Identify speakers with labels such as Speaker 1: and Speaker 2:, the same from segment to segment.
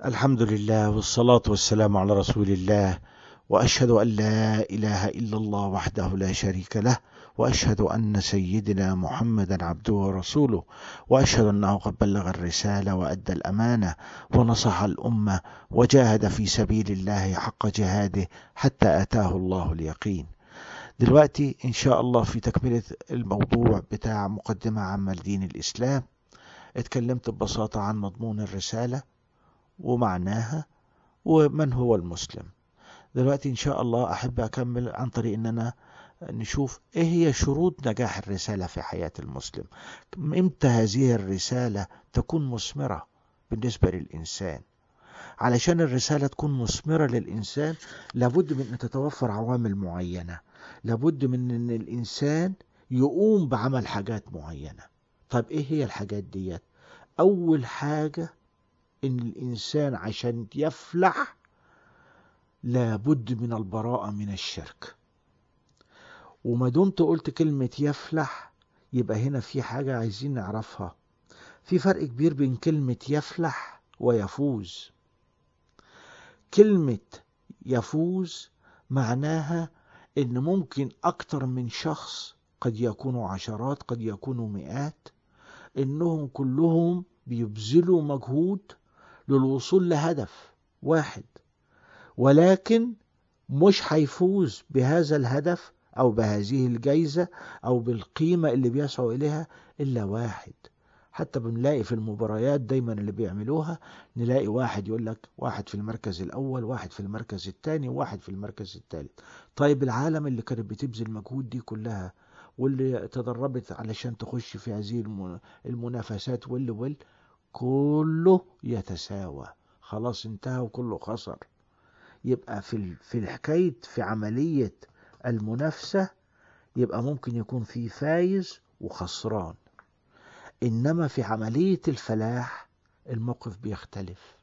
Speaker 1: الحمد لله والصلاة والسلام على رسول الله وأشهد أن لا إله إلا الله وحده لا شريك له وأشهد أن سيدنا محمدا عبده ورسوله وأشهد أنه قد بلغ الرسالة وأدى الأمانة ونصح الأمة وجاهد في سبيل الله حق جهاده حتى أتاه الله اليقين دلوقتي إن شاء الله في تكملة الموضوع بتاع مقدمة عامة لدين الإسلام اتكلمت ببساطة عن مضمون الرسالة ومعناها ومن هو المسلم دلوقتي إن شاء الله أحب أكمل عن طريق أننا نشوف إيه هي شروط نجاح الرسالة في حياة المسلم إمتى هذه الرسالة تكون مثمرة بالنسبة للإنسان علشان الرسالة تكون مثمرة للإنسان لابد من أن تتوفر عوامل معينة لابد من أن الإنسان يقوم بعمل حاجات معينة طيب إيه هي الحاجات ديت أول حاجة ان الانسان عشان يفلح لابد من البراءة من الشرك وما دمت قلت كلمة يفلح يبقى هنا في حاجة عايزين نعرفها في فرق كبير بين كلمة يفلح ويفوز كلمة يفوز معناها ان ممكن اكتر من شخص قد يكونوا عشرات قد يكونوا مئات انهم كلهم بيبذلوا مجهود للوصول لهدف واحد ولكن مش هيفوز بهذا الهدف او بهذه الجايزة او بالقيمة اللي بيسعوا اليها الا واحد حتى بنلاقي في المباريات دايما اللي بيعملوها نلاقي واحد يقول لك واحد في المركز الاول واحد في المركز الثاني وواحد في المركز الثالث طيب العالم اللي كانت بتبذل مجهود دي كلها واللي تدربت علشان تخش في هذه المنافسات واللي واللي كله يتساوى خلاص انتهى وكله خسر يبقى في في الحكاية في عملية المنافسة يبقى ممكن يكون في فايز وخسران إنما في عملية الفلاح الموقف بيختلف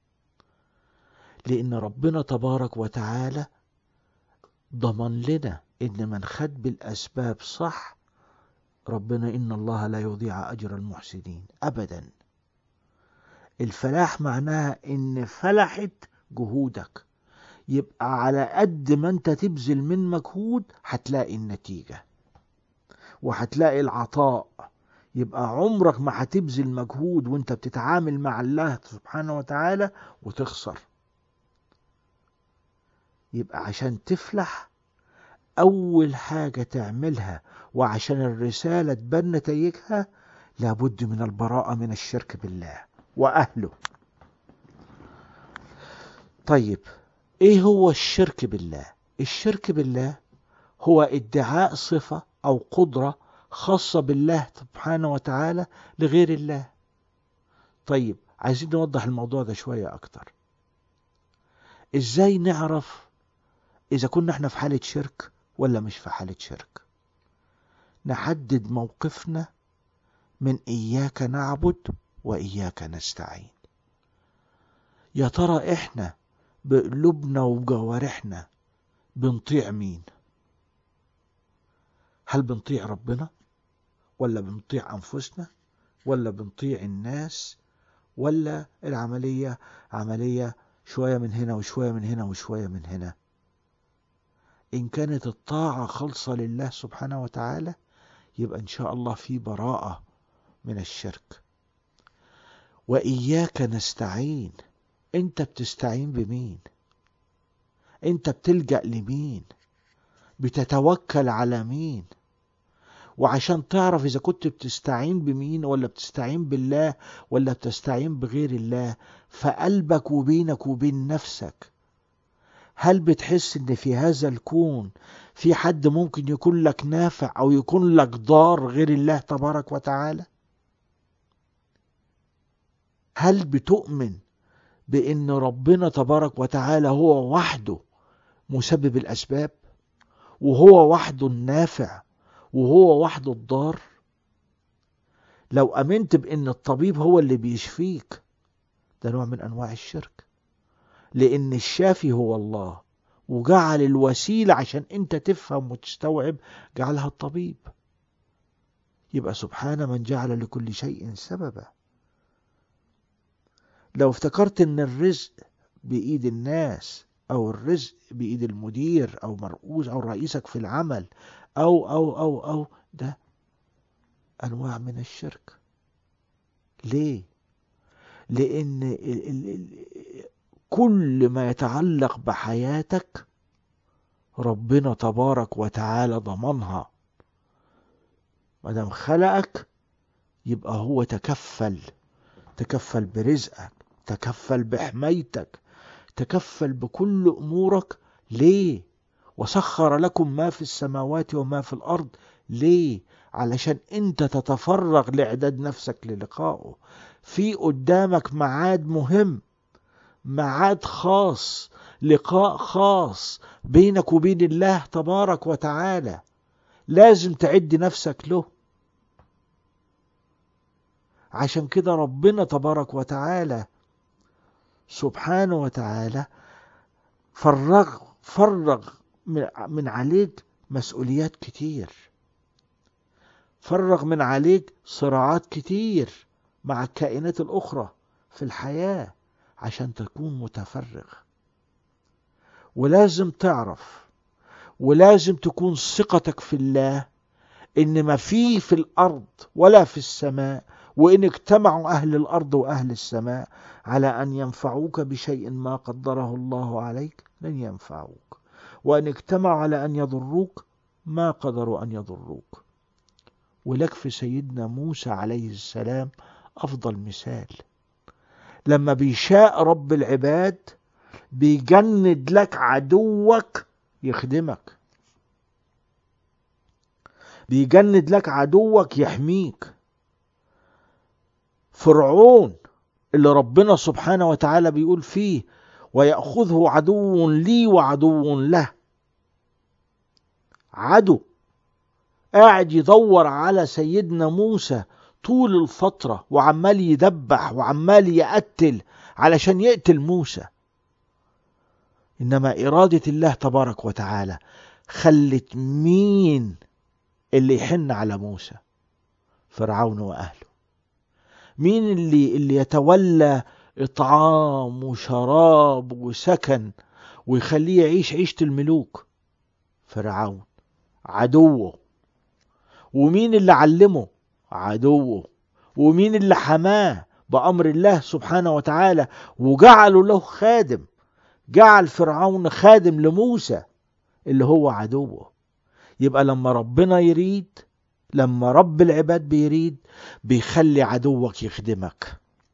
Speaker 1: لأن ربنا تبارك وتعالى ضمن لنا إن من خد بالأسباب صح ربنا إن الله لا يضيع أجر المحسنين أبدا الفلاح معناها إن فلحت جهودك يبقى على قد ما انت تبذل من مجهود هتلاقي النتيجة وهتلاقي العطاء يبقى عمرك ما هتبذل مجهود وانت بتتعامل مع الله سبحانه وتعالى وتخسر يبقى عشان تفلح اول حاجة تعملها وعشان الرسالة تبان نتائجها لابد من البراءة من الشرك بالله واهله طيب ايه هو الشرك بالله الشرك بالله هو ادعاء صفة او قدرة خاصة بالله سبحانه وتعالى لغير الله طيب عايزين نوضح الموضوع ده شوية اكتر ازاي نعرف اذا كنا احنا في حالة شرك ولا مش في حالة شرك نحدد موقفنا من اياك نعبد واياك نستعين يا ترى احنا بقلوبنا وجوارحنا بنطيع مين هل بنطيع ربنا ولا بنطيع انفسنا ولا بنطيع الناس ولا العملية عملية شوية من هنا وشوية من هنا وشوية من هنا إن كانت الطاعة خالصة لله سبحانه وتعالى يبقى إن شاء الله في براءة من الشرك وإياك نستعين أنت بتستعين بمين أنت بتلجأ لمين بتتوكل على مين وعشان تعرف إذا كنت بتستعين بمين ولا بتستعين بالله ولا بتستعين بغير الله فقلبك وبينك وبين نفسك هل بتحس ان في هذا الكون في حد ممكن يكون لك نافع او يكون لك ضار غير الله تبارك وتعالى هل بتؤمن بان ربنا تبارك وتعالى هو وحده مسبب الاسباب وهو وحده النافع وهو وحده الضار لو امنت بان الطبيب هو اللي بيشفيك ده نوع من انواع الشرك لان الشافي هو الله وجعل الوسيله عشان انت تفهم وتستوعب جعلها الطبيب يبقى سبحان من جعل لكل شيء سببا لو افتكرت ان الرزق بايد الناس او الرزق بايد المدير او مرؤوس او رئيسك في العمل او او او او ده انواع من الشرك ليه لان ال ال ال كل ما يتعلق بحياتك ربنا تبارك وتعالى ضمنها ما دام خلقك يبقى هو تكفل تكفل برزقك تكفل بحمايتك تكفل بكل امورك ليه وسخر لكم ما في السماوات وما في الارض ليه علشان انت تتفرغ لاعداد نفسك للقائه في قدامك ميعاد مهم ميعاد خاص لقاء خاص بينك وبين الله تبارك وتعالى لازم تعد نفسك له عشان كده ربنا تبارك وتعالى سبحانه وتعالى فرغ فرغ من عليك مسؤوليات كتير فرغ من عليك صراعات كتير مع الكائنات الأخرى في الحياة عشان تكون متفرغ ولازم تعرف ولازم تكون ثقتك في الله ان ما في في الارض ولا في السماء وان اجتمعوا اهل الارض واهل السماء على ان ينفعوك بشيء ما قدره الله عليك لن ينفعوك وان اجتمعوا على ان يضروك ما قدروا ان يضروك ولك في سيدنا موسى عليه السلام افضل مثال لما بيشاء رب العباد بيجند لك عدوك يخدمك بيجند لك عدوك يحميك فرعون اللي ربنا سبحانه وتعالى بيقول فيه ويأخذه عدو لي وعدو له عدو قاعد يدور على سيدنا موسى طول الفترة وعمال يدبح وعمال يقتل علشان يقتل موسى إنما إرادة الله تبارك وتعالى خلت مين اللي يحن على موسى فرعون وأهله مين اللي اللي يتولى إطعام وشراب وسكن ويخليه يعيش عيشة الملوك فرعون عدوه ومين اللي علمه عدوه ومين اللي حماه بأمر الله سبحانه وتعالى وجعله له خادم جعل فرعون خادم لموسى اللي هو عدوه يبقى لما ربنا يريد لما رب العباد بيريد بيخلي عدوك يخدمك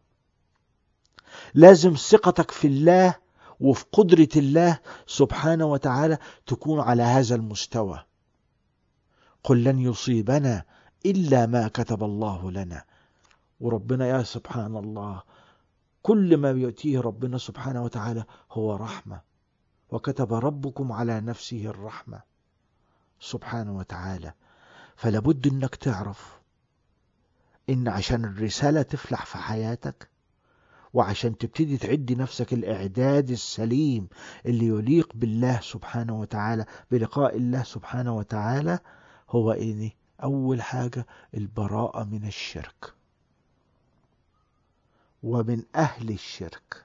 Speaker 1: لازم ثقتك في الله وفي قدرة الله سبحانه وتعالى تكون على هذا المستوى قل لن يصيبنا إلا ما كتب الله لنا وربنا يا سبحان الله كل ما يؤتيه ربنا سبحانه وتعالى هو رحمة وكتب ربكم على نفسه الرحمة سبحانه وتعالى فلابد انك تعرف ان عشان الرسالة تفلح في حياتك وعشان تبتدي تعد نفسك الاعداد السليم اللي يليق بالله سبحانه وتعالى بلقاء الله سبحانه وتعالى هو ايه اول حاجة البراءة من الشرك ومن اهل الشرك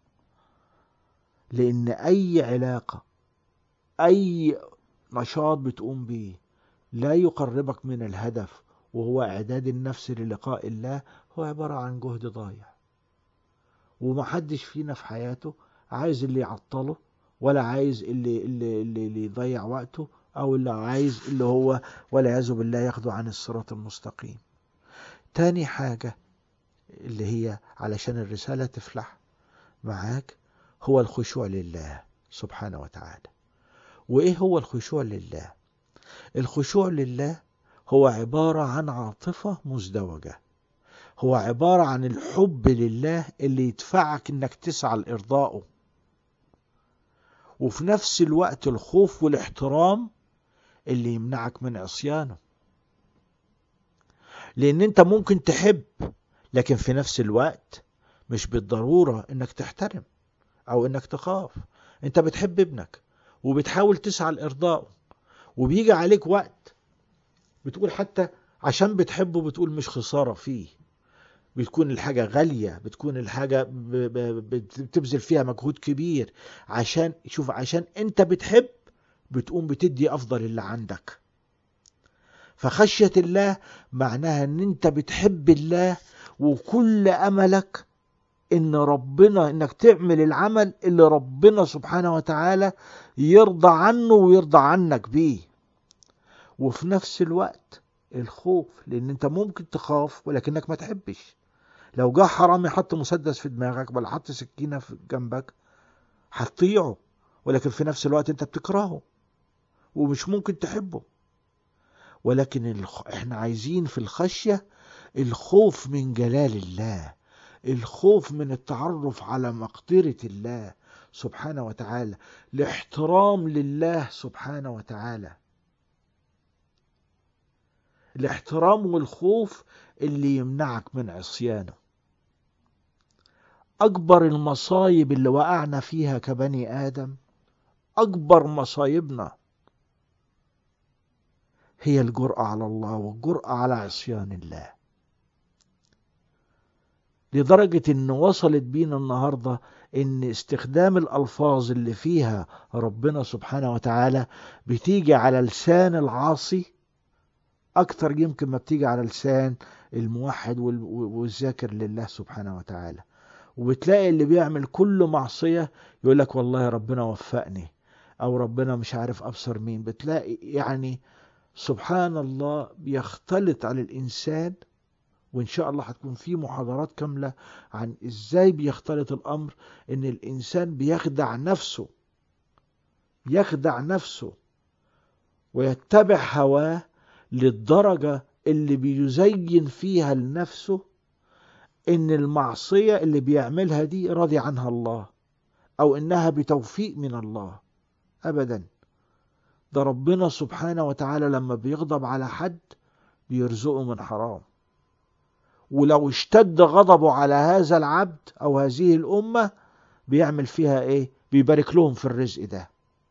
Speaker 1: لان اي علاقة اي نشاط بتقوم بيه لا يقربك من الهدف وهو اعداد النفس للقاء الله هو عبارة عن جهد ضايع ومحدش فينا في حياته عايز اللي يعطله ولا عايز اللي اللي اللي, اللي يضيع وقته او اللي عايز اللي هو والعياذ بالله ياخده عن الصراط المستقيم تاني حاجة اللي هي علشان الرسالة تفلح معاك هو الخشوع لله سبحانه وتعالى وايه هو الخشوع لله الخشوع لله هو عبارة عن عاطفة مزدوجة هو عبارة عن الحب لله اللي يدفعك انك تسعى لإرضائه وفي نفس الوقت الخوف والاحترام اللي يمنعك من عصيانه لان انت ممكن تحب لكن في نفس الوقت مش بالضرورة انك تحترم او انك تخاف انت بتحب ابنك وبتحاول تسعى لإرضائه وبيجي عليك وقت بتقول حتى عشان بتحبه بتقول مش خسارة فيه بتكون الحاجة غالية بتكون الحاجة ب- ب- بت- بتبذل فيها مجهود كبير عشان شوف عشان انت بتحب بتقوم بتدي افضل اللي عندك فخشية الله معناها ان انت بتحب الله وكل املك ان ربنا انك تعمل العمل اللي ربنا سبحانه وتعالى يرضى عنه ويرضى عنك بيه وفي نفس الوقت الخوف لان انت ممكن تخاف ولكنك ما تحبش لو جه حرامي حط مسدس في دماغك ولا حط سكينة في جنبك هتطيعه ولكن في نفس الوقت انت بتكرهه ومش ممكن تحبه ولكن الخ... احنا عايزين في الخشية الخوف من جلال الله الخوف من التعرف على مقدرة الله سبحانه وتعالى الاحترام لله سبحانه وتعالى الاحترام والخوف اللي يمنعك من عصيانه أكبر المصايب اللي وقعنا فيها كبني آدم أكبر مصايبنا هي الجرأة على الله والجرأة على عصيان الله لدرجة ان وصلت بينا النهاردة ان استخدام الالفاظ اللي فيها ربنا سبحانه وتعالى بتيجي على لسان العاصي اكتر يمكن ما بتيجي على لسان الموحد وال- والذاكر لله سبحانه وتعالى وبتلاقي اللي بيعمل كل معصية يقول لك والله ربنا وفقني او ربنا مش عارف ابصر مين بتلاقي يعني سبحان الله بيختلط على الانسان وان شاء الله هتكون في محاضرات كاملة عن ازاي بيختلط الامر ان الانسان بيخدع نفسه يخدع نفسه ويتبع هواه للدرجة اللي بيزين فيها لنفسه ان المعصية اللي بيعملها دي راضي عنها الله او انها بتوفيق من الله ابدا ده ربنا سبحانه وتعالى لما بيغضب على حد بيرزقه من حرام ولو اشتد غضبه على هذا العبد او هذه الامه بيعمل فيها ايه بيبارك لهم في الرزق ده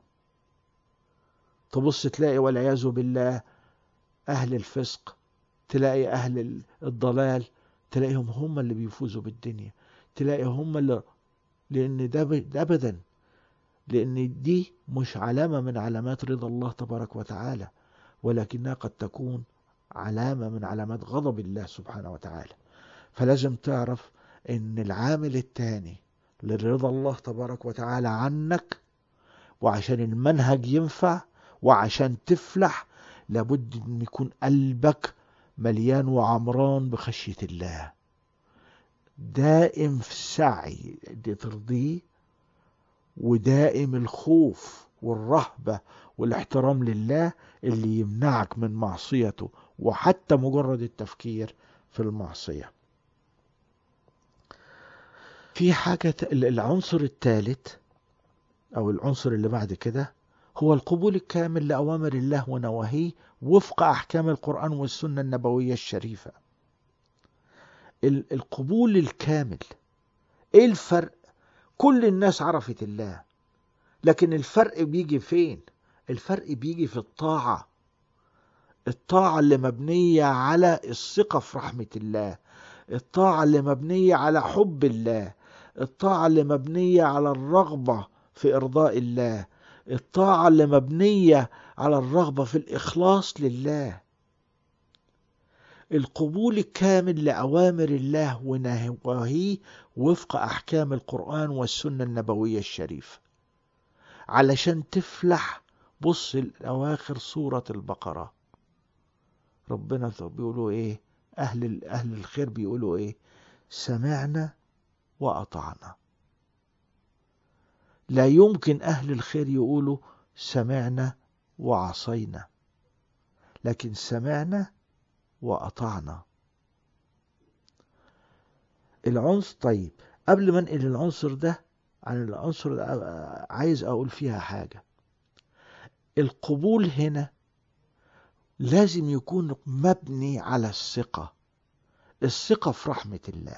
Speaker 1: تبص تلاقي والعياذ بالله اهل الفسق تلاقي اهل الضلال تلاقيهم هم اللي بيفوزوا بالدنيا تلاقي هم اللي لان ده, ب... ده ابدا لان دي مش علامه من علامات رضا الله تبارك وتعالى ولكنها قد تكون علامه من علامات غضب الله سبحانه وتعالى فلازم تعرف ان العامل الثاني لرضا الله تبارك وتعالى عنك وعشان المنهج ينفع وعشان تفلح لابد ان يكون قلبك مليان وعمران بخشية الله دائم في السعي اللي ترضيه ودائم الخوف والرهبة والاحترام لله اللي يمنعك من معصيته وحتى مجرد التفكير في المعصية في حاجة العنصر الثالث أو العنصر اللي بعد كده هو القبول الكامل لأوامر الله ونواهيه وفق أحكام القرآن والسنة النبوية الشريفة القبول الكامل إيه الفرق كل الناس عرفت الله لكن الفرق بيجي فين الفرق بيجي في الطاعة الطاعة اللي مبنية على الثقة في رحمة الله الطاعة اللي مبنية على حب الله الطاعة اللي مبنية على الرغبة في إرضاء الله الطاعة اللي مبنية على الرغبة في الإخلاص لله القبول الكامل لأوامر الله ونواهيه وفق أحكام القرآن والسنة النبوية الشريفة علشان تفلح بص الأواخر سورة البقرة ربنا بيقولوا إيه أهل, أهل الخير بيقولوا إيه سمعنا وأطعنا لا يمكن أهل الخير يقولوا سمعنا وعصينا لكن سمعنا وأطعنا العنصر طيب قبل ما انقل العنصر ده عن العنصر ده عايز أقول فيها حاجة القبول هنا لازم يكون مبني على الثقة الثقة في رحمة الله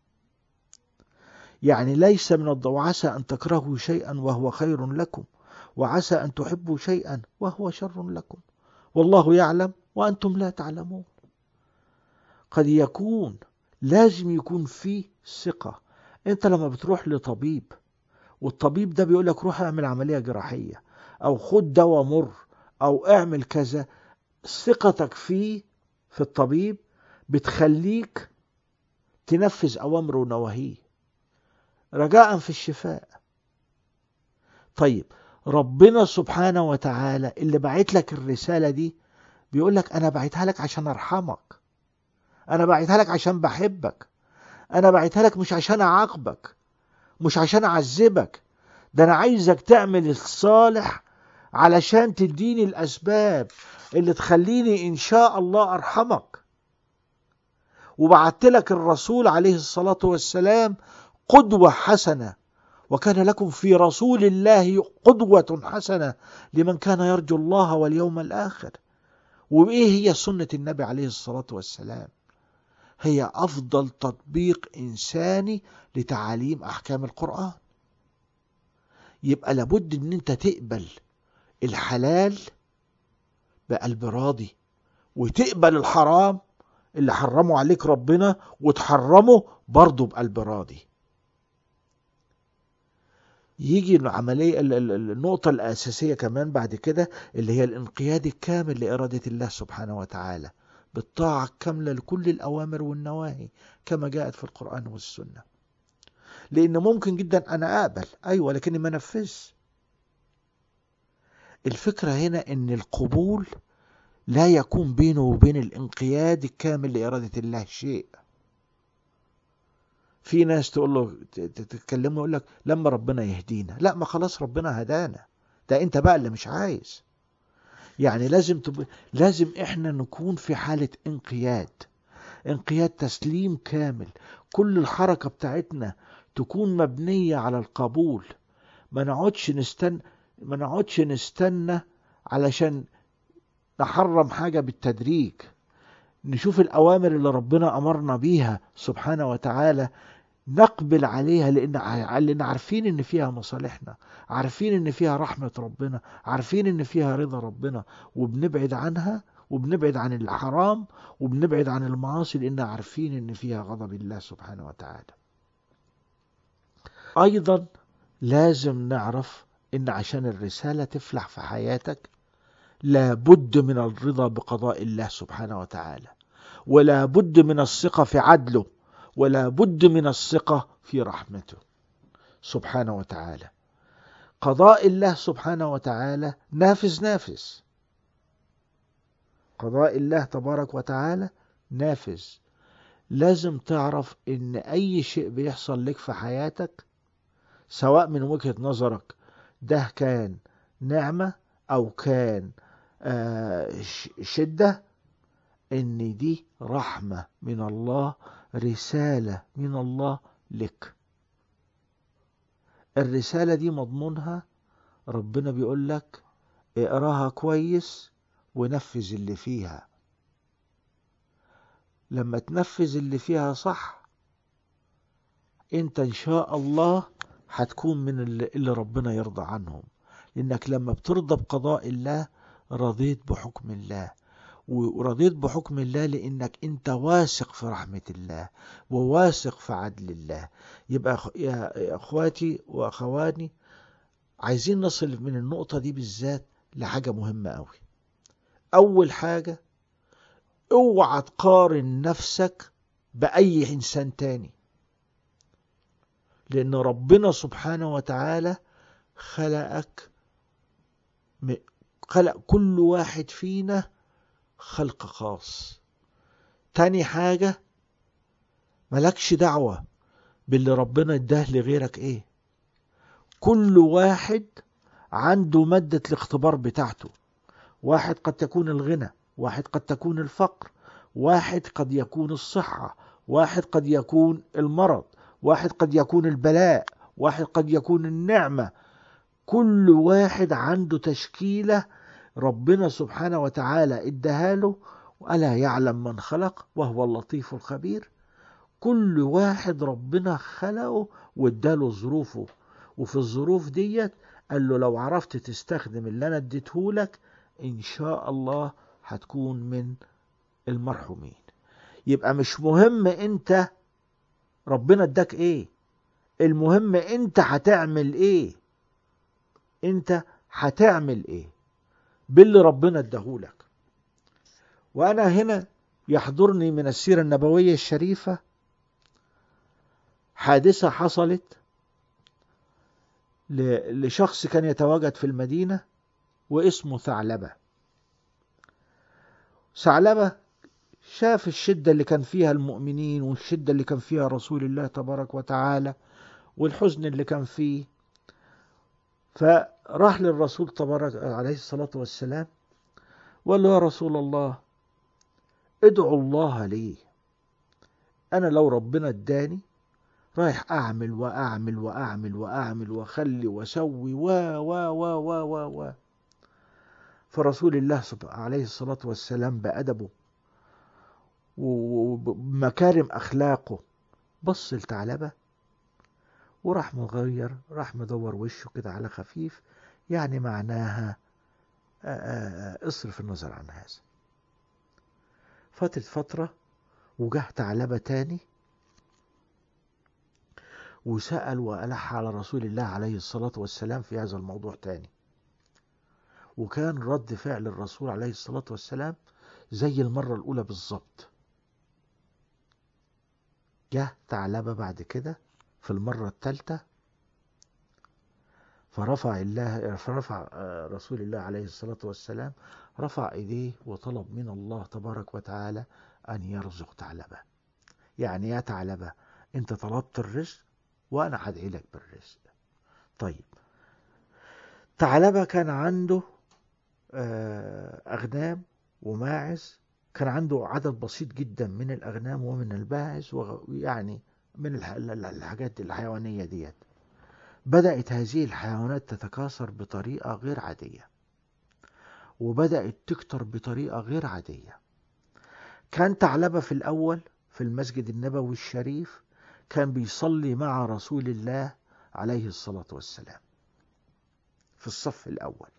Speaker 1: يعني ليس من الضوء وعسى أن تكرهوا شيئا وهو خير لكم وعسى أن تحبوا شيئا وهو شر لكم والله يعلم وأنتم لا تعلمون قد يكون لازم يكون فيه ثقة انت لما بتروح لطبيب والطبيب ده بيقول لك روح اعمل عملية جراحية او خد دواء مر او اعمل كذا ثقتك فيه في الطبيب بتخليك تنفذ اوامره ونواهيه رجاء في الشفاء طيب ربنا سبحانه وتعالى اللي بعت لك الرسالة دي بيقول لك انا بعتها لك عشان ارحمك انا بعتها لك عشان بحبك انا بعتها لك مش عشان اعاقبك مش عشان اعذبك ده انا عايزك تعمل الصالح علشان تديني الاسباب اللي تخليني ان شاء الله ارحمك وبعت لك الرسول عليه الصلاة والسلام قدوة حسنة وكان لكم في رسول الله قدوة حسنة لمن كان يرجو الله واليوم الآخر وإيه هي سنة النبي عليه الصلاة والسلام هي أفضل تطبيق إنساني لتعاليم أحكام القرآن يبقى لابد إن أنت تقبل الحلال بقلب راضي وتقبل الحرام اللي حرمه عليك ربنا وتحرمه برضه بقلب راضي يجي العملية النقطة الأساسية كمان بعد كده اللي هي الانقياد الكامل لإرادة الله سبحانه وتعالى بالطاعة الكاملة لكل الأوامر والنواهي كما جاءت في القرآن والسنة لأن ممكن جدا أنا أقبل أيوة لكني ما نفذش الفكرة هنا أن القبول لا يكون بينه وبين الانقياد الكامل لإرادة الله شيء في ناس تقول له تتكلموا يقول لك لما ربنا يهدينا لا ما خلاص ربنا هدانا ده انت بقى اللي مش عايز يعني لازم تب... لازم احنا نكون في حالة انقياد انقياد تسليم كامل كل الحركة بتاعتنا تكون مبنية على القبول ما نقعدش نستنى ما نقعدش نستنى علشان نحرم حاجة بالتدريج نشوف الأوامر اللي ربنا أمرنا بيها سبحانه وتعالى نقبل عليها لأن لأن عارفين إن فيها مصالحنا عارفين إن فيها رحمة ربنا عارفين إن فيها رضا ربنا وبنبعد عنها وبنبعد عن الحرام وبنبعد عن المعاصي لأن عارفين إن فيها غضب الله سبحانه وتعالى أيضا لازم نعرف إن عشان الرسالة تفلح في حياتك لابد من الرضا بقضاء الله سبحانه وتعالى ولا بد من الثقة في عدله ولا بد من الثقة في رحمته سبحانه وتعالى قضاء الله سبحانه وتعالى نافذ نافذ قضاء الله تبارك وتعالى نافذ لازم تعرف ان اي شيء بيحصل لك في حياتك سواء من وجهة نظرك ده كان نعمة او كان شدة ان دي رحمة من الله رسالة من الله لك الرسالة دي مضمونها ربنا بيقول لك اقراها كويس ونفذ اللي فيها لما تنفذ اللي فيها صح انت ان شاء الله هتكون من اللي ربنا يرضى عنهم لانك لما بترضى بقضاء الله رضيت بحكم الله ورضيت بحكم الله لانك انت واثق في رحمة الله وواثق في عدل الله يبقى يا اخواتي واخواني عايزين نصل من النقطة دي بالذات لحاجة مهمة قوي اول حاجة اوعى تقارن نفسك باي انسان تاني لان ربنا سبحانه وتعالى خلقك خلق كل واحد فينا خلق خاص تاني حاجة ملكش دعوة باللي ربنا اداه لغيرك ايه كل واحد عنده مادة الاختبار بتاعته واحد قد تكون الغنى واحد قد تكون الفقر واحد قد يكون الصحة واحد قد يكون المرض واحد قد يكون البلاء واحد قد يكون النعمة كل واحد عنده تشكيلة ربنا سبحانه وتعالى اداها له وألا يعلم من خلق وهو اللطيف الخبير كل واحد ربنا خلقه واداله ظروفه وفي الظروف ديت قال له لو عرفت تستخدم اللي انا اديتهولك ان شاء الله هتكون من المرحومين يبقى مش مهم انت ربنا اداك ايه المهم انت هتعمل ايه انت هتعمل ايه باللي ربنا اداهولك وانا هنا يحضرني من السيرة النبوية الشريفة حادثة حصلت لشخص كان يتواجد في المدينة واسمه ثعلبة ثعلبة شاف الشدة اللي كان فيها المؤمنين والشدة اللي كان فيها رسول الله تبارك وتعالى والحزن اللي كان فيه فراح للرسول تبارك عليه الصلاة والسلام وقال له يا رسول الله ادعو الله لي أنا لو ربنا اداني رايح أعمل وأعمل وأعمل وأعمل وأخلي وأسوي و و و و و و فرسول الله عليه الصلاة والسلام بأدبه ومكارم أخلاقه بص لثعلبة وراح مغير راح مدور وشه كده على خفيف يعني معناها اصرف النظر عن هذا فاتت فترة وجه ثعلبة تاني وسأل وألح على رسول الله عليه الصلاة والسلام في هذا الموضوع تاني وكان رد فعل الرسول عليه الصلاة والسلام زي المرة الأولى بالظبط جه ثعلبة بعد كده في المرة الثالثة فرفع الله فرفع رسول الله عليه الصلاة والسلام رفع ايديه وطلب من الله تبارك وتعالى ان يرزق ثعلبة يعني يا ثعلبة انت طلبت الرزق وانا هدعي لك بالرزق طيب ثعلبة كان عنده اغنام وماعز كان عنده عدد بسيط جدا من الاغنام ومن الماعز ويعني من الحاجات الحيوانية ديت بدأت هذه الحيوانات تتكاثر بطريقة غير عادية وبدأت تكتر بطريقة غير عادية كان ثعلبة في الأول في المسجد النبوي الشريف كان بيصلي مع رسول الله عليه الصلاة والسلام في الصف الأول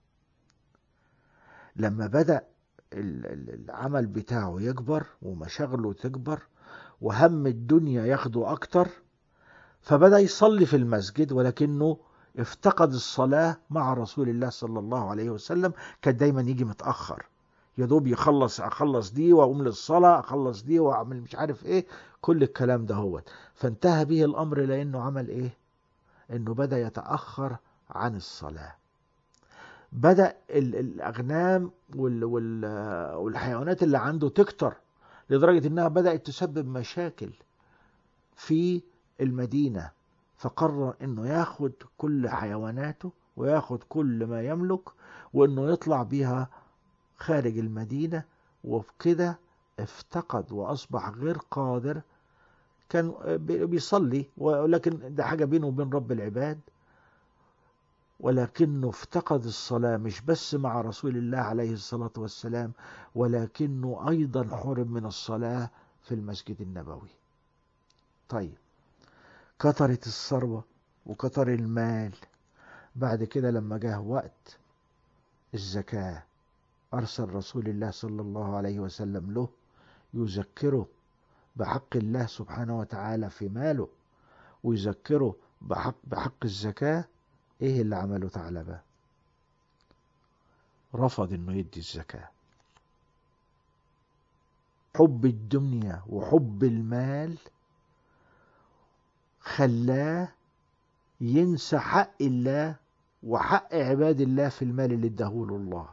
Speaker 1: لما بدأ العمل بتاعه يكبر ومشاغله تكبر وهم الدنيا ياخده أكتر فبدأ يصلي في المسجد ولكنه افتقد الصلاة مع رسول الله صلى الله عليه وسلم كان دايما يجي متأخر يا دوب يخلص اخلص دي واقوم للصلاه اخلص دي واعمل مش عارف ايه كل الكلام ده هو فانتهى به الامر لانه عمل ايه انه بدا يتاخر عن الصلاه بدا الاغنام وال وال والحيوانات اللي عنده تكتر لدرجه انها بدات تسبب مشاكل في المدينه فقرر انه ياخد كل حيواناته وياخد كل ما يملك وانه يطلع بيها خارج المدينة وبكده افتقد وأصبح غير قادر كان بيصلي ولكن ده حاجة بينه وبين رب العباد ولكنه افتقد الصلاة مش بس مع رسول الله عليه الصلاة والسلام ولكنه أيضا حرم من الصلاة في المسجد النبوي طيب كترت الثروة وكتر المال بعد كده لما جه وقت الزكاه أرسل رسول الله صلى الله عليه وسلم له يذكره بحق الله سبحانه وتعالى في ماله ويذكره بحق, بحق الزكاة إيه اللي عمله ثعلبة رفض إنه يدي الزكاة حب الدنيا وحب المال خلاه ينسى حق الله وحق عباد الله في المال اللي اداهوله الله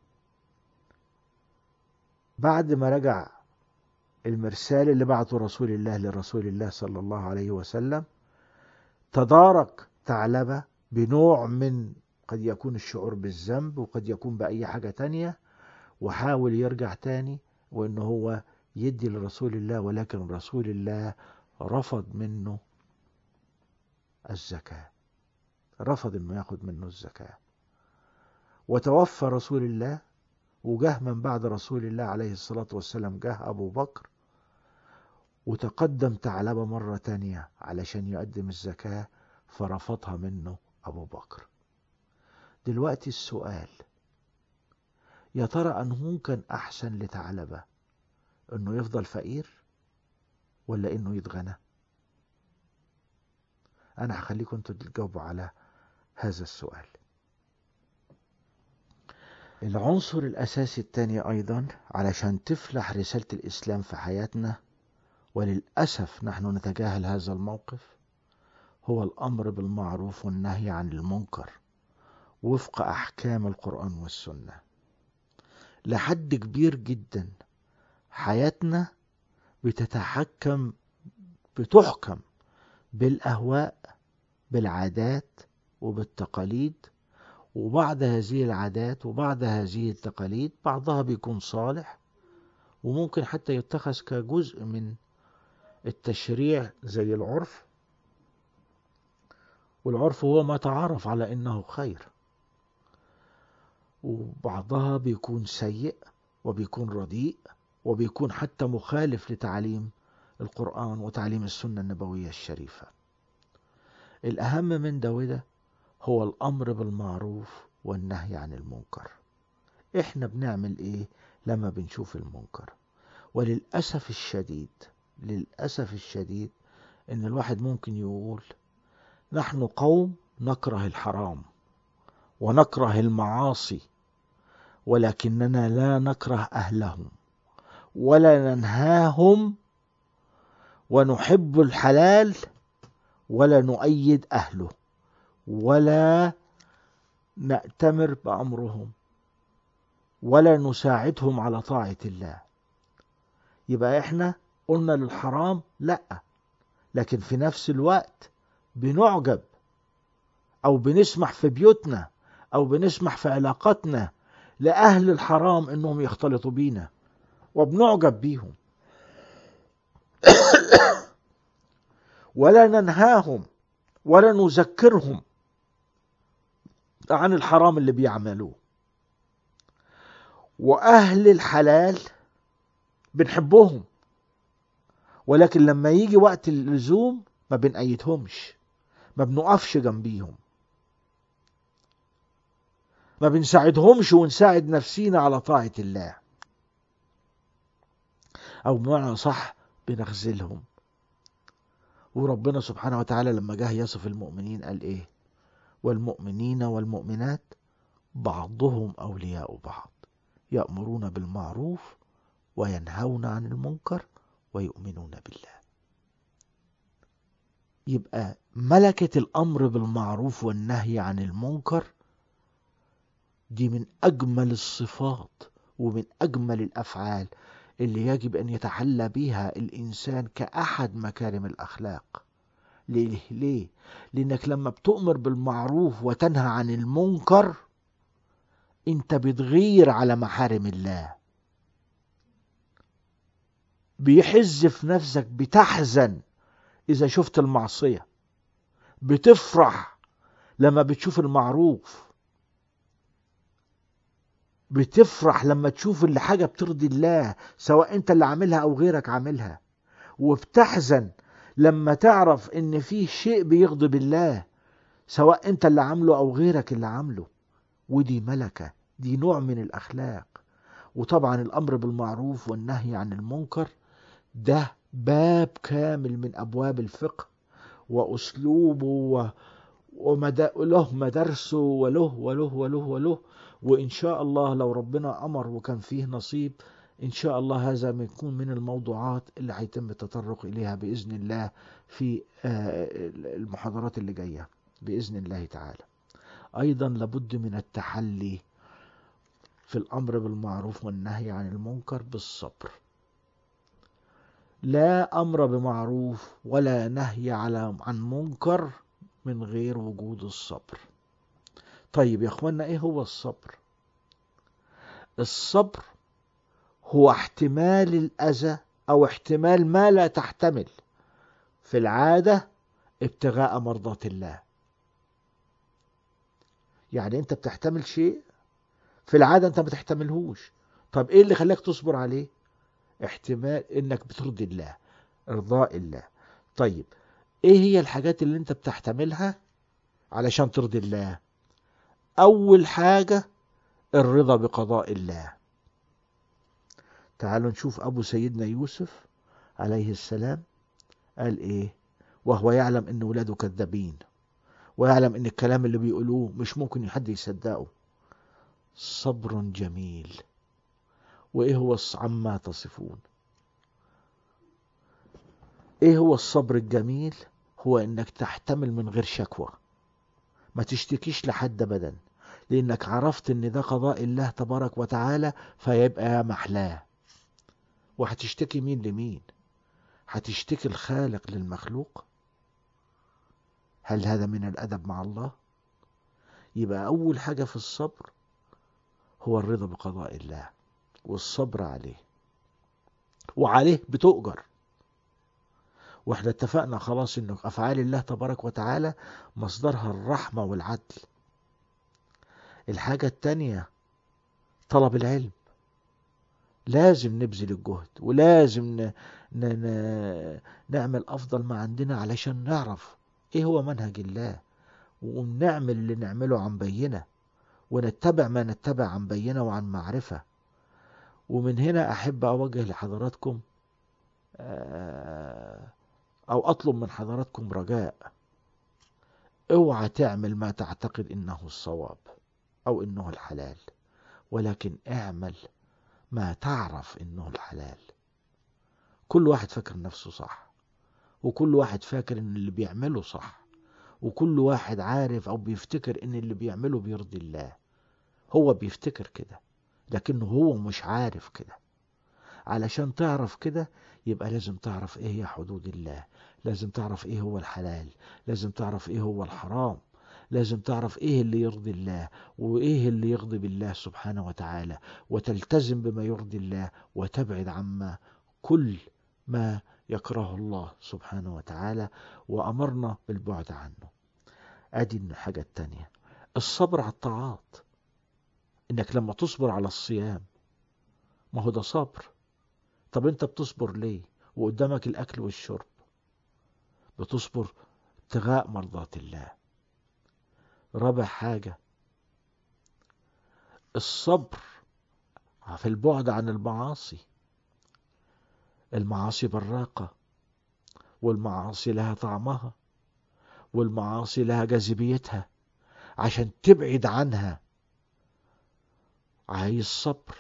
Speaker 1: بعد ما رجع المرسال اللي بعته رسول الله لرسول الله صلى الله عليه وسلم تدارك ثعلبة بنوع من قد يكون الشعور بالذنب وقد يكون بأي حاجة تانية وحاول يرجع تاني وإنه هو يدي لرسول الله ولكن رسول الله رفض منه الزكاة رفض إنه ياخد منه الزكاة وتوفى رسول الله وجه من بعد رسول الله عليه الصلاة والسلام جه أبو بكر وتقدم ثعلبة مرة تانية علشان يقدم الزكاة فرفضها منه أبو بكر دلوقتي السؤال يا ترى أنه كان أحسن لثعلبة انه يفضل فقير ولا انه يتغنى انا هخليكم انتوا تجاوبوا على هذا السؤال العنصر الاساسي الثاني ايضا علشان تفلح رسالة الاسلام في حياتنا وللاسف نحن نتجاهل هذا الموقف هو الامر بالمعروف والنهي عن المنكر وفق احكام القران والسنه لحد كبير جدا حياتنا بتتحكم بتحكم بالاهواء بالعادات وبالتقاليد وبعض هذه العادات وبعض هذه التقاليد بعضها بيكون صالح وممكن حتى يتخذ كجزء من التشريع زي العرف والعرف هو ما تعرف على انه خير وبعضها بيكون سيء وبيكون رديء وبيكون حتى مخالف لتعليم القرآن وتعليم السنة النبوية الشريفة الأهم من ده وده هو الأمر بالمعروف والنهي عن المنكر إحنا بنعمل إيه لما بنشوف المنكر وللأسف الشديد للأسف الشديد إن الواحد ممكن يقول نحن قوم نكره الحرام ونكره المعاصي ولكننا لا نكره أهلهم ولا ننهاهم ونحب الحلال ولا نؤيد أهله ولا نأتمر بأمرهم ولا نساعدهم على طاعة الله يبقى احنا قلنا للحرام لا لكن في نفس الوقت بنعجب او بنسمح في بيوتنا او بنسمح في علاقاتنا لاهل الحرام انهم يختلطوا بينا وبنعجب بيهم ولا ننهاهم ولا نذكرهم عن الحرام اللي بيعملوه واهل الحلال بنحبهم ولكن لما يجي وقت اللزوم ما بنأيدهمش ما بنقفش جنبيهم ما بنساعدهمش ونساعد نفسينا على طاعة الله أو بمعنى صح بنخذلهم وربنا سبحانه وتعالى لما جه يصف المؤمنين قال إيه والمؤمنين والمؤمنات بعضهم أولياء بعض يأمرون بالمعروف وينهون عن المنكر ويؤمنون بالله يبقى ملكة الأمر بالمعروف والنهي عن المنكر دي من أجمل الصفات ومن أجمل الأفعال اللي يجب أن يتحلى بها الإنسان كأحد مكارم الأخلاق ليه؟ ليه؟ لأنك لما بتؤمر بالمعروف وتنهى عن المنكر أنت بتغير على محارم الله بيحز في نفسك بتحزن إذا شفت المعصية بتفرح لما بتشوف المعروف بتفرح لما تشوف اللي حاجة بترضي الله سواء انت اللي عاملها او غيرك عاملها وبتحزن لما تعرف ان في شيء بيغضب الله سواء انت اللي عامله او غيرك اللي عامله ودي ملكة دي نوع من الاخلاق وطبعا الامر بالمعروف والنهي عن المنكر ده باب كامل من ابواب الفقه واسلوبه و... ومدى له مدارسه وله وله وله وله وإن شاء الله لو ربنا أمر وكان فيه نصيب إن شاء الله هذا يكون من الموضوعات اللي هيتم التطرق إليها بإذن الله في المحاضرات اللي جاية بإذن الله تعالى أيضا لابد من التحلي في الأمر بالمعروف والنهي عن المنكر بالصبر لا أمر بمعروف ولا نهي على عن منكر من غير وجود الصبر طيب يا اخوانا ايه هو الصبر الصبر هو احتمال الاذى او احتمال ما لا تحتمل في العاده ابتغاء مرضات الله يعني انت بتحتمل شيء في العاده انت ما تحتملهوش طب ايه اللي خلاك تصبر عليه احتمال انك بترضي الله ارضاء الله طيب ايه هي الحاجات اللي انت بتحتملها علشان ترضي الله اول حاجه الرضا بقضاء الله تعالوا نشوف أبو سيدنا يوسف عليه السلام قال إيه وهو يعلم إن ولاده كذابين ويعلم إن الكلام اللي بيقولوه مش ممكن حد يصدقه صبر جميل وإيه هو عما تصفون إيه هو الصبر الجميل هو إنك تحتمل من غير شكوى ما تشتكيش لحد أبدا لأنك عرفت إن ده قضاء الله تبارك وتعالى فيبقى يا محلاه وهتشتكي مين لمين هتشتكي الخالق للمخلوق هل هذا من الأدب مع الله يبقى أول حاجة في الصبر هو الرضا بقضاء الله والصبر عليه وعليه بتؤجر واحنا اتفقنا خلاص ان افعال الله تبارك وتعالى مصدرها الرحمة والعدل الحاجة التانية طلب العلم لازم نبذل الجهد ولازم ن... ن... ن... نعمل افضل ما عندنا علشان نعرف ايه هو منهج الله ونعمل اللي نعمله عن بينة ونتبع ما نتبع عن بينة وعن معرفة ومن هنا احب اوجه لحضراتكم او اطلب من حضراتكم رجاء اوعى تعمل ما تعتقد انه الصواب او انه الحلال ولكن اعمل ما تعرف انه الحلال كل واحد فاكر نفسه صح وكل واحد فاكر ان اللي بيعمله صح وكل واحد عارف او بيفتكر ان اللي بيعمله بيرضي الله هو بيفتكر كده لكنه هو مش عارف كده علشان تعرف كده يبقى لازم تعرف ايه هي حدود الله لازم تعرف ايه هو الحلال لازم تعرف ايه هو الحرام لازم تعرف ايه اللي يرضي الله وايه اللي يغضب الله سبحانه وتعالى وتلتزم بما يرضي الله وتبعد عما كل ما يكره الله سبحانه وتعالى وأمرنا بالبعد عنه أدي الحاجة التانية الصبر على الطاعات إنك لما تصبر على الصيام ما هو ده صبر طب أنت بتصبر ليه وقدامك الأكل والشرب بتصبر ابتغاء مرضات الله رابع حاجة الصبر في البعد عن المعاصي المعاصي براقة والمعاصي لها طعمها والمعاصي لها جاذبيتها عشان تبعد عنها عايز صبر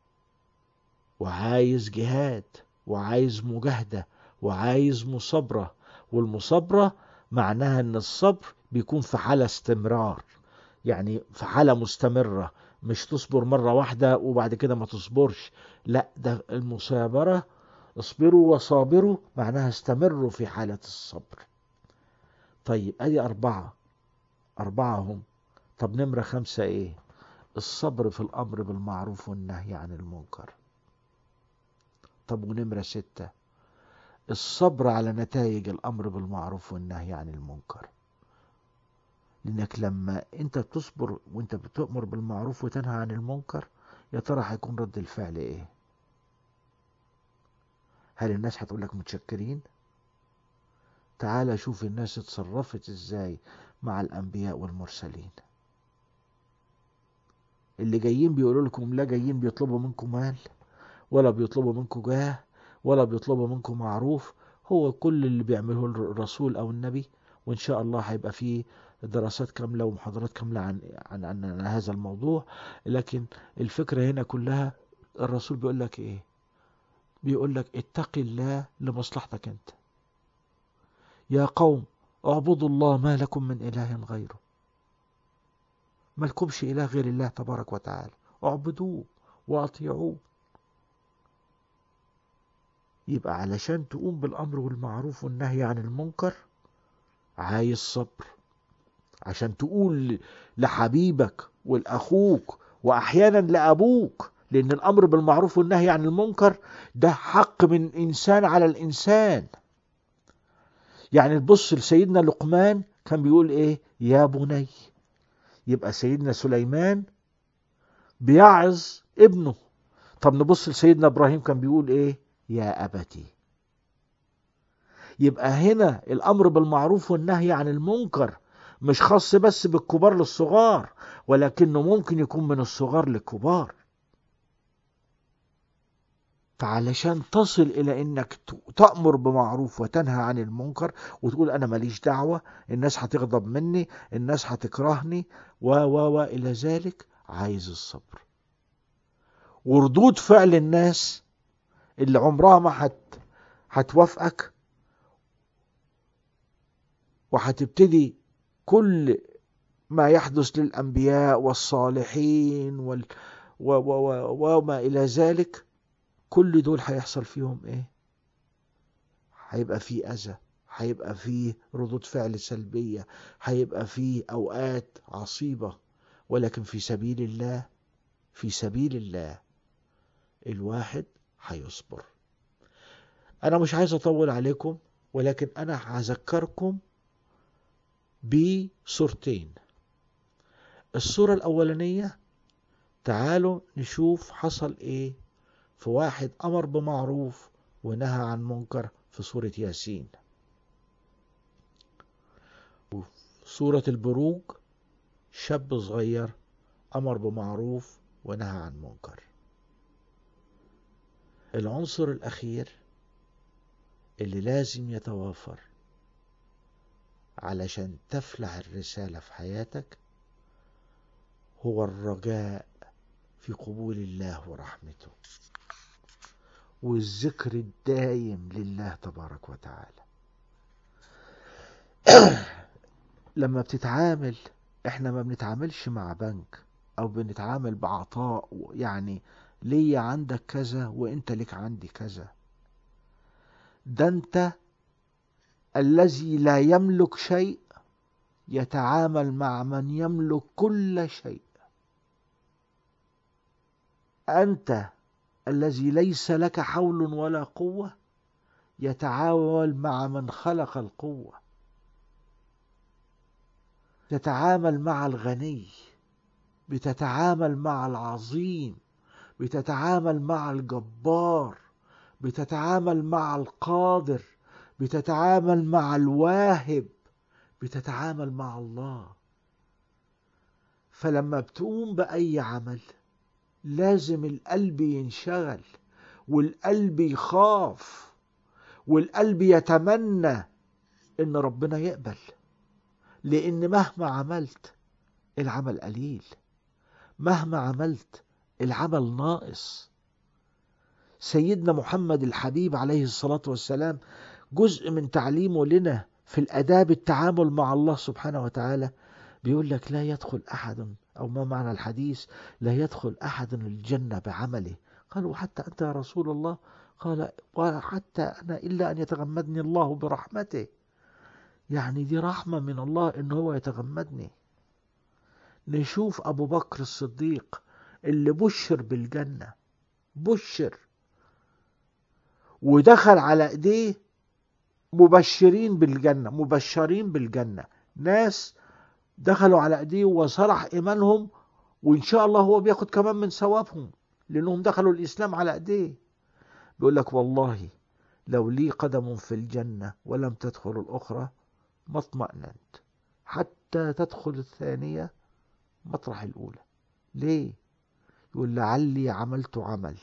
Speaker 1: وعايز جهاد وعايز مجاهدة وعايز مصابرة والمصابرة معناها ان الصبر بيكون في حالة استمرار يعني في حالة مستمرة مش تصبر مرة واحدة وبعد كده ما تصبرش لا ده المصابرة اصبروا وصابروا معناها استمروا في حالة الصبر طيب ادي اربعة اربعة هم طب نمرة خمسة ايه الصبر في الامر بالمعروف والنهي عن المنكر طب ونمرة ستة الصبر على نتائج الامر بالمعروف والنهي عن المنكر لانك لما انت بتصبر وانت بتؤمر بالمعروف وتنهى عن المنكر يا ترى هيكون رد الفعل ايه هل الناس هتقول لك متشكرين تعال شوف الناس اتصرفت ازاي مع الانبياء والمرسلين اللي جايين بيقولوا لكم لا جايين بيطلبوا منكم مال ولا بيطلبوا منكم جاه ولا بيطلبوا منكم معروف هو كل اللي بيعمله الرسول او النبي وان شاء الله هيبقى فيه دراسات كاملة ومحاضرات كاملة عن, عن, عن, عن هذا الموضوع لكن الفكرة هنا كلها الرسول بيقول لك ايه بيقول لك اتق الله لمصلحتك انت يا قوم اعبدوا الله ما لكم من اله غيره ما لكمش اله غير الله تبارك وتعالى اعبدوه واطيعوه يبقى علشان تقوم بالامر والمعروف والنهي عن المنكر عايز صبر عشان تقول لحبيبك ولاخوك واحيانا لابوك لان الامر بالمعروف والنهي عن المنكر ده حق من انسان على الانسان يعني تبص لسيدنا لقمان كان بيقول ايه يا بني يبقى سيدنا سليمان بيعظ ابنه طب نبص لسيدنا ابراهيم كان بيقول ايه يا ابتي يبقى هنا الامر بالمعروف والنهي عن المنكر مش خاص بس بالكبار للصغار ولكنه ممكن يكون من الصغار للكبار فعلشان تصل إلى إنك تأمر بمعروف وتنهى عن المنكر وتقول أنا ماليش دعوة الناس هتغضب مني الناس هتكرهني و و و إلى ذلك عايز الصبر وردود فعل الناس اللي عمرها ما هت هتوافقك وهتبتدي كل ما يحدث للأنبياء والصالحين وال و و و وما إلى ذلك كل دول هيحصل فيهم إيه؟ هيبقى فيه أذى هيبقى فيه ردود فعل سلبية هيبقى فيه أوقات عصيبة ولكن في سبيل الله في سبيل الله الواحد هيصبر أنا مش عايز أطول عليكم ولكن أنا هذكركم بصورتين الصورة الأولانية تعالوا نشوف حصل إيه في واحد أمر بمعروف ونهى عن منكر في سورة ياسين سورة البروج شاب صغير أمر بمعروف ونهى عن منكر العنصر الأخير اللي لازم يتوافر علشان تفلح الرسالة في حياتك هو الرجاء في قبول الله ورحمته والذكر الدايم لله تبارك وتعالى لما بتتعامل احنا ما بنتعاملش مع بنك او بنتعامل بعطاء يعني ليا عندك كذا وانت لك عندي كذا ده انت الذي لا يملك شيء يتعامل مع من يملك كل شيء انت الذي ليس لك حول ولا قوه يتعامل مع من خلق القوه تتعامل مع الغني بتتعامل مع العظيم بتتعامل مع الجبار بتتعامل مع القادر بتتعامل مع الواهب بتتعامل مع الله فلما بتقوم بأي عمل لازم القلب ينشغل والقلب يخاف والقلب يتمنى ان ربنا يقبل لان مهما عملت العمل قليل مهما عملت العمل ناقص سيدنا محمد الحبيب عليه الصلاة والسلام جزء من تعليمه لنا في الأداب التعامل مع الله سبحانه وتعالى بيقول لك لا يدخل أحد أو ما معنى الحديث لا يدخل أحد الجنة بعمله قالوا حتى أنت يا رسول الله قال حتى أنا إلا أن يتغمدني الله برحمته يعني دي رحمة من الله إن هو يتغمدني نشوف أبو بكر الصديق اللي بشر بالجنة بشر ودخل على ايديه مبشرين بالجنة مبشرين بالجنة ناس دخلوا على ايديه وصرح ايمانهم وان شاء الله هو بياخد كمان من ثوابهم لانهم دخلوا الاسلام على ايديه بيقول لك والله لو لي قدم في الجنة ولم تدخل الاخرى ما اطمأننت حتى تدخل الثانية مطرح الاولى ليه يقول لعلي عملت عمل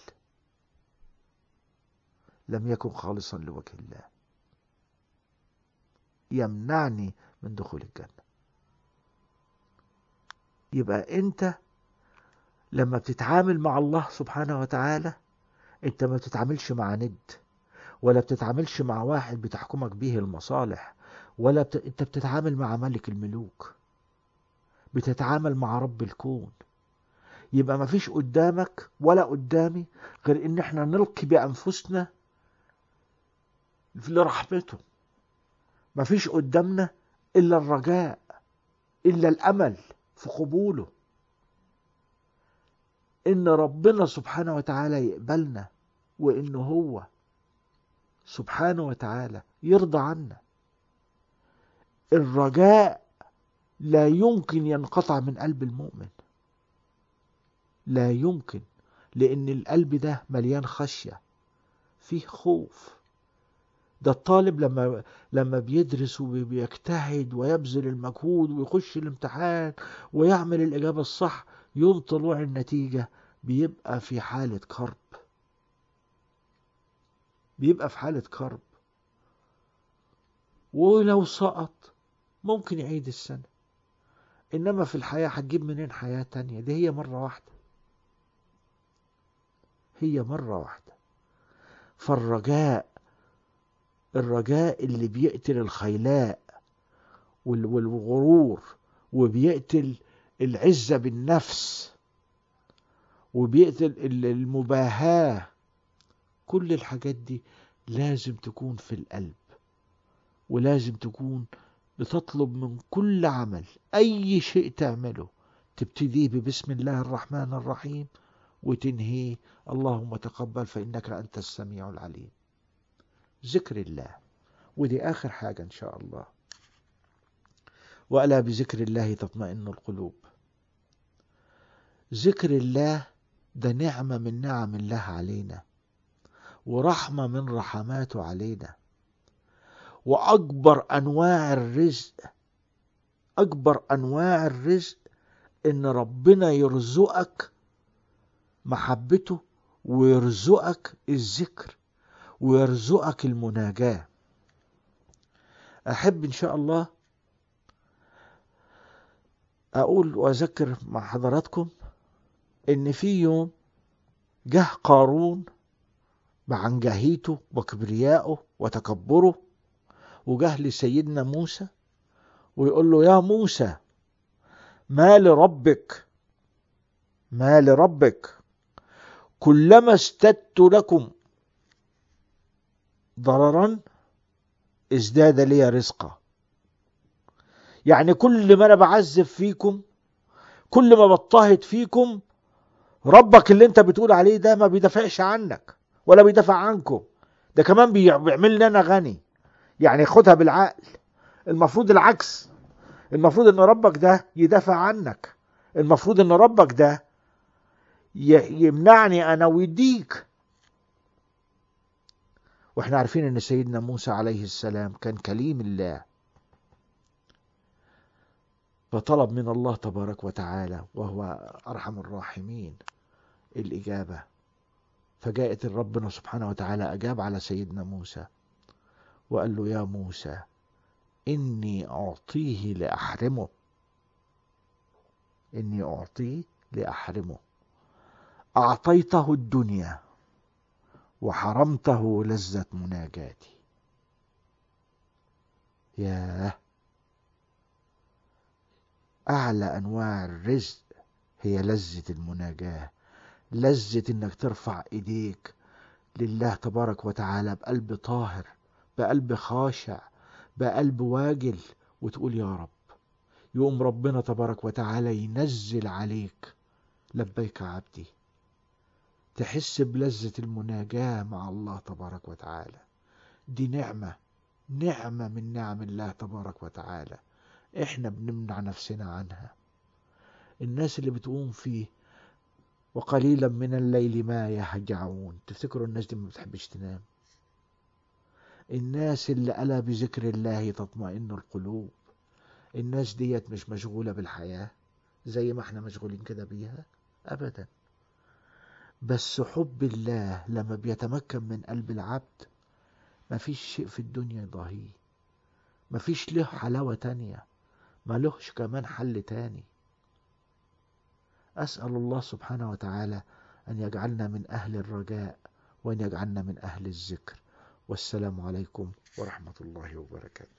Speaker 1: لم يكن خالصا لوجه الله يمنعني من دخول الجنة يبقى انت لما بتتعامل مع الله سبحانه وتعالى انت ما بتتعاملش مع ند ولا بتتعاملش مع واحد بتحكمك به المصالح ولا بت... انت بتتعامل مع ملك الملوك بتتعامل مع رب الكون يبقى ما فيش قدامك ولا قدامي غير ان احنا نلقي بانفسنا لرحمته ما فيش قدامنا الا الرجاء الا الامل في قبوله ان ربنا سبحانه وتعالى يقبلنا وان هو سبحانه وتعالى يرضى عنا الرجاء لا يمكن ينقطع من قلب المؤمن لا يمكن لان القلب ده مليان خشيه فيه خوف ده الطالب لما لما بيدرس وبيجتهد ويبذل المجهود ويخش الامتحان ويعمل الإجابة الصح يوم طلوع النتيجة بيبقى في حالة كرب بيبقى في حالة كرب ولو سقط ممكن يعيد السنة إنما في الحياة هتجيب منين حياة تانية دي هي مرة واحدة هي مرة واحدة فالرجاء الرجاء اللي بيقتل الخيلاء وال- والغرور وبيقتل العزة بالنفس وبيقتل ال- المباهاة كل الحاجات دي لازم تكون في القلب ولازم تكون بتطلب من كل عمل أي شيء تعمله تبتديه ببسم الله الرحمن الرحيم وتنهيه اللهم تقبل فإنك أنت السميع العليم ذكر الله ودي آخر حاجة إن شاء الله وألا بذكر الله تطمئن القلوب ذكر الله ده نعمة من نعم الله علينا ورحمة من رحماته علينا وأكبر أنواع الرزق أكبر أنواع الرزق إن ربنا يرزقك محبته ويرزقك الذكر ويرزقك المناجاة أحب إن شاء الله أقول وأذكر مع حضراتكم إن في يوم جه قارون بعنجهيته وكبريائه وتكبره وجه لسيدنا موسى ويقول له يا موسى ما لربك ما لربك كلما استدت لكم ضررا ازداد لي رزقا يعني كل ما انا بعذب فيكم كل ما بضطهد فيكم ربك اللي انت بتقول عليه ده ما بيدافعش عنك ولا بيدافع عنكم ده كمان بيع- بيعمل لي انا غني يعني خدها بالعقل المفروض العكس المفروض ان ربك ده يدافع عنك المفروض ان ربك ده ي- يمنعني انا ويديك واحنا عارفين ان سيدنا موسى عليه السلام كان كليم الله فطلب من الله تبارك وتعالى وهو ارحم الراحمين الاجابه فجاءت ربنا سبحانه وتعالى اجاب على سيدنا موسى وقال له يا موسى اني اعطيه لاحرمه اني اعطيه لاحرمه اعطيته الدنيا وحرمته لذة مناجاتي ياه أعلى أنواع الرزق هي لذة المناجاة لذة إنك ترفع إيديك لله تبارك وتعالى بقلب طاهر بقلب خاشع بقلب واجل وتقول يا رب يقوم ربنا تبارك وتعالى ينزل عليك لبيك عبدي تحس بلذة المناجاة مع الله تبارك وتعالى دي نعمة نعمة من نعم الله تبارك وتعالى احنا بنمنع نفسنا عنها الناس اللي بتقوم فيه وقليلا من الليل ما يهجعون تفتكروا الناس دي ما بتحبش تنام الناس اللي ألا بذكر الله تطمئن القلوب الناس ديت مش مشغولة بالحياة زي ما احنا مشغولين كده بيها أبدا بس حب الله لما بيتمكن من قلب العبد مفيش شيء في الدنيا يضاهيه مفيش له حلاوة تانية ملهش كمان حل تاني أسأل الله سبحانه وتعالى أن يجعلنا من أهل الرجاء وأن يجعلنا من أهل الذكر والسلام عليكم ورحمة الله وبركاته